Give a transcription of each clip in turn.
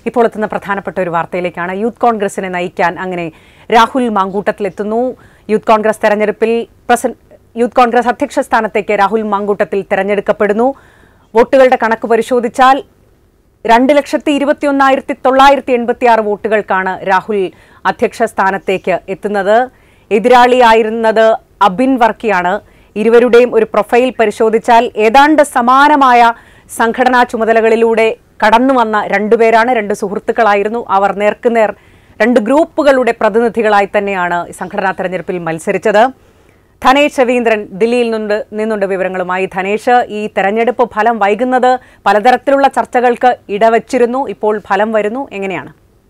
ഇപ്പോൾ എത്തുന്ന പ്രധാനപ്പെട്ട ഒരു വാർത്തയിലേക്കാണ് യൂത്ത് കോൺഗ്രസിനെ നയിക്കാൻ അങ്ങനെ രാഹുൽ മാങ്കൂട്ടത്തിലെത്തുന്നു യൂത്ത് കോൺഗ്രസ് തെരഞ്ഞെടുപ്പിൽ പ്രസന്റ് യൂത്ത് കോൺഗ്രസ് അധ്യക്ഷ സ്ഥാനത്തേക്ക് രാഹുൽ മാങ്കൂട്ടത്തിൽ തെരഞ്ഞെടുക്കപ്പെടുന്നു വോട്ടുകളുടെ കണക്ക് പരിശോധിച്ചാൽ രണ്ട് ലക്ഷത്തി ഇരുപത്തിയൊന്നായിരത്തി തൊള്ളായിരത്തി എൺപത്തി ആറ് വോട്ടുകൾക്കാണ് രാഹുൽ അധ്യക്ഷ സ്ഥാനത്തേക്ക് എത്തുന്നത് എതിരാളിയായിരുന്നത് അബിൻ വർക്കിയാണ് ഇരുവരുടെയും ഒരു പ്രൊഫൈൽ പരിശോധിച്ചാൽ ഏതാണ്ട് സമാനമായ സംഘടനാ ചുമതലകളിലൂടെ കടന്നു വന്ന രണ്ടുപേരാണ് രണ്ട് സുഹൃത്തുക്കളായിരുന്നു അവർ നേർക്കുനേർ രണ്ട് ഗ്രൂപ്പുകളുടെ പ്രതിനിധികളായി തന്നെയാണ് സംഘടനാ തെരഞ്ഞെടുപ്പിൽ മത്സരിച്ചത് ധനേഷ് രവീന്ദ്രൻ ദില്ലിയിൽ നിന്ന് നിന്നുണ്ട് വിവരങ്ങളുമായി ധനേഷ് ഈ തെരഞ്ഞെടുപ്പ് ഫലം വൈകുന്നത് പലതരത്തിലുള്ള ചർച്ചകൾക്ക് ഇടവച്ചിരുന്നു ഇപ്പോൾ ഫലം വരുന്നു എങ്ങനെയാണ്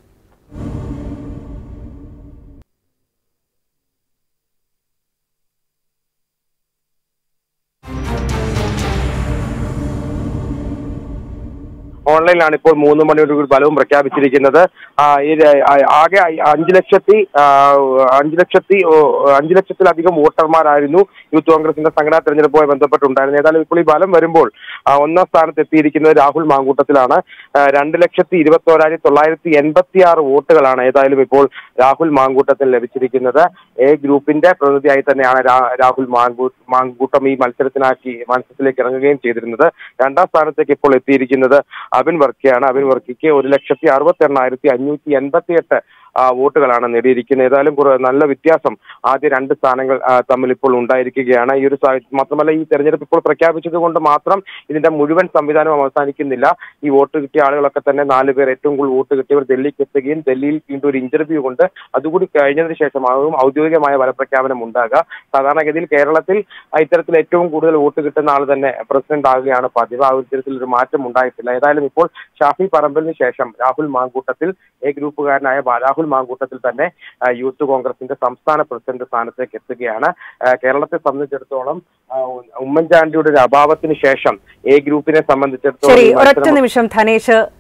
ഓൺലൈനിലാണ് ഇപ്പോൾ മൂന്ന് മണിയോടുകൂടി ഫലവും പ്രഖ്യാപിച്ചിരിക്കുന്നത് ആ, ഈ ര- ആ- ആകെ അ- അഞ്ച് ലക്ഷത്തി ആ, അഞ്ച് ലക്ഷത്തി ഓ, അഞ്ച് ലക്ഷത്തിലധികം വോട്ടർമാരായിരുന്നു യൂത്ത് കോൺഗ്രസിന്റെ സംഘടനാ തെരഞ്ഞെടുപ്പുമായി ബന്ധപ്പെട്ടുണ്ടായിരുന്നത് ഏതായാലും ഇപ്പോൾ ഈ ഫലം വരുമ്പോൾ ആ, ഒന്നാം സ്ഥാനത്ത് എത്തിയിരിക്കുന്നത് രാഹുൽ മാങ്കൂട്ടത്തിലാണ് ആ, രണ്ട് ലക്ഷത്തി ഇരുപത്തി ഓരായിരത്തി തൊള്ളായിരത്തി എൺപത്തി ആറ് വോട്ടുകളാണ് ഏതായാലും ഇപ്പോൾ രാഹുൽ മാങ്കൂട്ടത്തിന് ലഭിച്ചിരിക്കുന്നത് എ ഗ്രൂപ്പിന്റെ പ്രതിനിധിയായി തന്നെയാണ് രാ- രാഹുൽ മാങ്കൂ മാങ്കൂട്ടം ഈ മത്സരത്തിനാക്കി മത്സരത്തിലേക്ക് ഇറങ്ങുകയും ചെയ്തിരുന്നത് രണ്ടാം സ്ഥാനത്തേക്ക് ഇപ്പോൾ എത്തിയിരിക്കുന്നത് അബിൻ വർക്കിയാണ് അബിൻ വർക്കിക്ക് ഒരു ലക്ഷത്തി അറുപത്തി എണ്ണായിരത്തി അഞ്ഞൂറ്റി എൺപത്തി എട്ട് വോട്ടുകളാണ് നേടിയിരിക്കുന്നത് ഏതായാലും കുറ- നല്ല വ്യത്യാസം ആദ്യ രണ്ട് സ്ഥാനങ്ങൾ ആ, തമ്മിൽ ഇപ്പോൾ ഉണ്ടായിരിക്കുകയാണ് ഈ ഒരു സാഹചര്യം മാത്രമല്ല ഈ തെരഞ്ഞെടുപ്പ് ഇപ്പോൾ പ്രഖ്യാപിച്ചത് കൊണ്ട് മാത്രം ഇതിന്റെ മുഴുവൻ സംവിധാനവും അവസാനിക്കുന്നില്ല ഈ വോട്ട് കിട്ടിയ ആളുകളൊക്കെ തന്നെ നാല് പേർ ഏറ്റവും കൂടുതൽ വോട്ട് കിട്ടിയവർ ഡൽഹിക്ക് എത്തുകയും ഡൽഹിയിൽ വീണ്ടും ഒരു ഇന്റർവ്യൂ കൊണ്ട് അതുകൂടി കഴിഞ്ഞതിന് ശേഷമാകും ഔദ്യോഗികമായ ഫലപ്രഖ്യാപനം ഉണ്ടാകുക സാധാരണഗതിയിൽ കേരളത്തിൽ ആ, ഇത്തരത്തിൽ ഏറ്റവും കൂടുതൽ വോട്ട് കിട്ടുന്ന ആൾ തന്നെ പ്രസിഡന്റ് ആകുകയാണ് പതിവ് ആ ഒരു തരത്തിൽ ഒരു മാറ്റം ഉണ്ടായിട്ടില്ല ഏതായാലും ഇപ്പോൾ ഷാഫി പറമ്പലിന് ശേഷം രാഹുൽ മാങ്കൂട്ടത്തിൽ എ ഗ്രൂപ്പുകാരനായ ബാ- രാഹുൽ മാങ്കൂട്ടത്തിൽ തന്നെ ആ, യൂത്ത് കോൺഗ്രസിന്റെ സംസ്ഥാന പ്രസിഡന്റ് സ്ഥാനത്തേക്ക് എത്തുകയാണ് ആ, കേരളത്തെ സംബന്ധിച്ചിടത്തോളം ആ, ഉ- ഉമ്മൻചാണ്ടിയുടെ ഒരു അഭാവത്തിന് ശേഷം എ ഗ്രൂപ്പിനെ സംബന്ധിച്ചിടത്തോളം ശരി ഈ ഒരൊറ്റ മത്സരം നിമിഷം ധനേഷ്